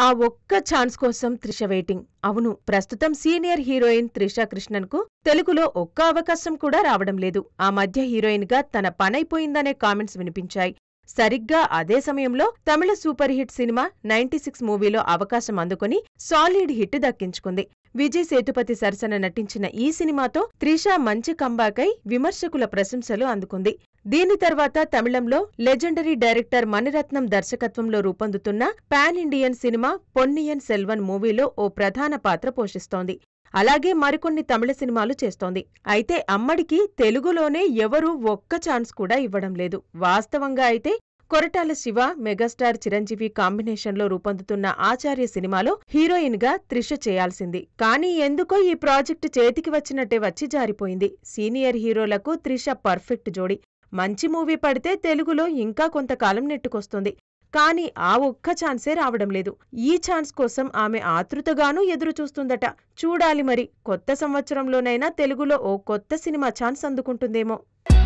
ఆ ఒక్క ఛాన్స్ కోసం త్రిష వెయిటింగ్ అవును ప్రస్తుతం సీనియర్ హీరోయిన్ త్రిష కృష్ణన్ కు తెలుగులో ఒక్క అవకాశం కూడా రావడం లేదు ఆ మధ్య హీరోయిన్ గా తన పనైపోయిందనే కామెంట్స్ వినిపించాయి సరిగ్గా అదే సమయంలో Tamil super hit cinema ninety six మూవీలో అవకాశం అందుకుని సాలిడ్ హిట్ దక్కించుకుంది విజయ్ సేతుపతి సరసన నటించిన ఈ సినిమాతో త్రిష మంచి కంబాక్ అయి విమర్శకుల ప్రశంసలు అందుకుంది దీని తర్వాత తమిళంలో లెజెండరీ డైరెక్టర్ మణిరత్నం దర్శకత్వంలో రూపొందుతున్న pan Indian cinema Ponniyin Selvan మూవీలో ఓ ప్రధాన పాత్ర పోషిస్తోంది అలాగే మరికొన్ని తమిళ సినిమాలు చేస్తోంది అయితే అమ్మడికి తెలుగులోనే ఎవరూ ఒక్క ఛాన్స్ కూడా ఇవ్వడం లేదు వాస్తవంగా అయితే కొరటాల శివ మెగాస్టార్ చిరంజీవి కాంబినేషన్లో రూపొందుతున్న ఆచార్య సినిమాలో హీరోయిన్ గా త్రిష చేయాల్సింది కానీ ఎందుకో ఈ ప్రాజెక్టు చేతికి వచ్చినట్టే వచ్చి జారిపోయింది సీనియర్ హీరోలకు త్రిష పర్ఫెక్ట్ జోడి మంచి మూవీ పడితే తెలుగులో ఇంకా కొంతకాలం నెట్టుకొస్తుంది కానీ ఆ ఒక్క ఛాన్సే రావడం లేదు ఈ ఛాన్స్ కోసం ఆమె ఆతృతగానూ ఎదురు చూస్తుందట చూడాలి మరి కొత్త సంవత్సరంలోనైనా తెలుగులో ఓ కొత్త సినిమా ఛాన్స్ అందుకుంటుందేమో